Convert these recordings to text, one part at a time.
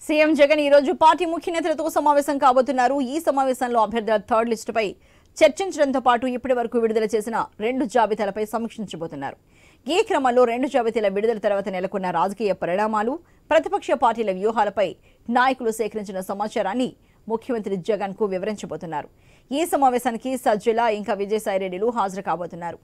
CM Jagan ఈ రోజు party ముఖ్య నేతలతో సమావేశం కాబోతున్నారు ఈ సమావేశంలో అభ్యర్థుల థర్డ్ లిస్టుపై చర్చించడంతో పాటు ఇప్పటి వరకు విడుదల చేసిన రెండు జాబితాలపై సమీక్షించబోతున్నారు ఈ క్రమంలో రెండు జాబితాల విడుదల తర్వాత నెలకొన్న రాజకీయ పరిణామాలు ప్రతిపక్ష పార్టీల వ్యూహాలపై నాయకులు సేకరించిన సమాచారాన్ని ముఖ్యమంత్రి జగన్ కు వివరించబోతున్నారు ఈ సమావేశానికి సజ్జల ఇంకా విజయసాయిరెడ్డిలు హాజరు కాబోతున్నారు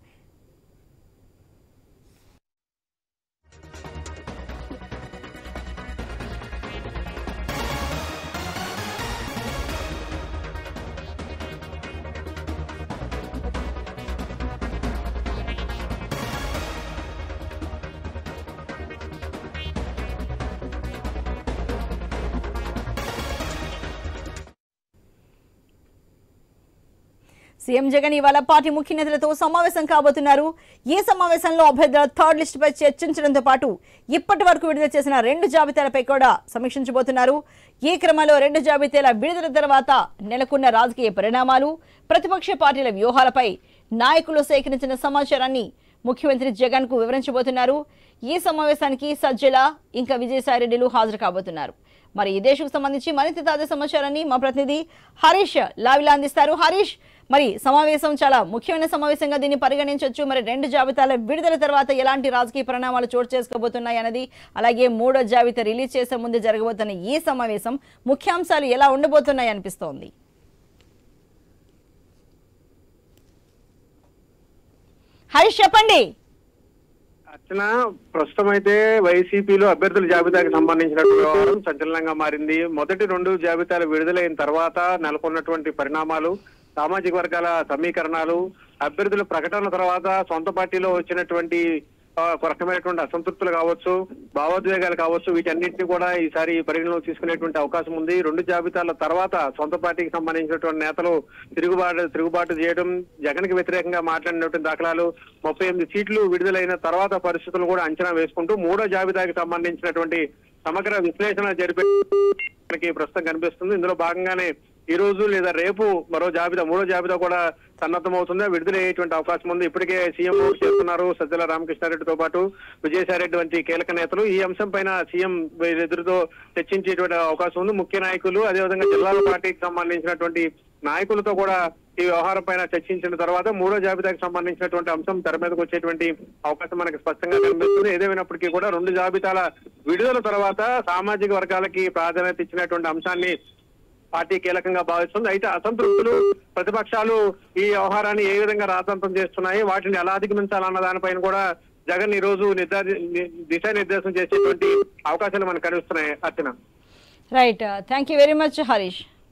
సీఎం జగన్ ఇవాళ పార్టీ ముఖ్య నేతలతో సమావేశం కాబోతున్నారు ఈ సమావేశంలో అభ్యర్థుల థర్డ్ లిస్టుపై చర్చించడంతో పాటు ఇప్పటి వరకు విడుదల చేసిన రెండు జాబితాలపై కూడా సమీక్షించబోతున్నారు ఈ క్రమంలో రెండు జాబితాల విడుదల తర్వాత నెలకొన్న రాజకీయ పరిణామాలు ప్రతిపక్ష పార్టీల వ్యూహాలపై నాయకులు సేకరించిన సమాచారాన్ని ముఖ్యమంత్రి జగన్ కు వివరించబోతున్నారు ఈ సమావేశానికి సజ్జల ఇంకా విజయసాయిరెడ్డిలు హాజరు కాబోతున్నారు మరి ఈ దేశకు సంబంధించి మరింత తాజా సమాచారాన్ని మా ప్రతినిధి హరీష్ లావిలా అందిస్తారు హరీష్ మరి సమావేశం చాలా ముఖ్యమైన సమావేశంగా దీన్ని పరిగణించవచ్చు మరి రెండు జాబితాల విడుదల తర్వాత ఎలాంటి రాజకీయ పరిణామాలు చోటు చేసుకోబోతున్నాయి అన్నది అలాగే మూడో జాబితా రిలీజ్ చేసే ముందు జరగబోతున్న ఈ సమావేశం ముఖ్యాంశాలు ఎలా ఉండబోతున్నాయి అనిపిస్తోంది హరీష్ చెప్పండి అర్చన ప్రస్తుతం అయితే వైసీపీలో అభ్యర్థుల జాబితాకి సంబంధించినటువంటి వ్యవహారం సంచలనంగా మారింది మొదటి రెండు జాబితాలు విడుదలైన తర్వాత నెలకొన్నటువంటి పరిణామాలు సామాజిక వర్గాల సమీకరణాలు అభ్యర్థుల ప్రకటన తర్వాత సొంత పార్టీలో వచ్చినటువంటి ఆ, ఒక రకమైనటువంటి అసంతృప్తులు కావచ్చు భావోద్వేగాలు కావచ్చు వీటన్నింటినీ కూడా ఈసారి పరిగణలోకి తీసుకునేటువంటి అవకాశం ఉంది రెండు జాబితాల తర్వాత సొంత పార్టీకి సంబంధించినటువంటి నేతలు తిరుగుబాటు తిరుగుబాటు చేయడం జగన్ కి వ్యతిరేకంగా మాట్లాడినటువంటి దాఖలాలు ముప్పై ఎనిమిది సీట్లు విడుదలైన తర్వాత పరిస్థితులు కూడా అంచనా వేసుకుంటూ మూడో జాబితాకి సంబంధించినటువంటి సమగ్ర విశ్లేషణ జరిపే మనకి ప్రస్తుతం కనిపిస్తుంది ఇందులో భాగంగానే ఈ రోజు లేదా రేపు మరో జాబితా మూడో జాబితా కూడా సన్నద్ధం అవుతుంది విడుదలయ్యేటువంటి అవకాశం ఉంది ఇప్పటికే సీఎం చేస్తున్నారు సజ్జల రామకృష్ణారెడ్డితో పాటు విజయసాయిరెడ్డి వంటి కీలక నేతలు ఈ అంశం పైన సీఎం ఎదురుతో చర్చించేటువంటి అవకాశం ఉంది ముఖ్య నాయకులు అదేవిధంగా జిల్లాల పార్టీకి సంబంధించినటువంటి నాయకులతో కూడా ఈ వ్యవహారం పైన చర్చించిన తర్వాత మూడో జాబితాకి సంబంధించినటువంటి అంశం తెర మీదకి వచ్చేటువంటి అవకాశం మనకి స్పష్టంగా కనిపిస్తుంది ఏదేమైనప్పటికీ కూడా రెండు జాబితాల విడుదల తర్వాత సామాజిక వర్గాలకి ప్రాధాన్యత ఇచ్చినటువంటి అంశాన్ని పార్టీ కీలకంగా భావిస్తుంది అయితే అసంతృప్తులు ప్రతిపక్షాలు ఈ వ్యవహారాన్ని ఏ విధంగా రాతంతం చేస్తున్నాయి వాటిని ఎలా అధిగమించాలన్న దానిపైన కూడా జగన్ ఈ రోజు నిర్ధారి దిశానిర్దేశం చేసేటువంటి అవకాశాలు మనకు కనిపిస్తున్నాయి Archana right thank you very much Harish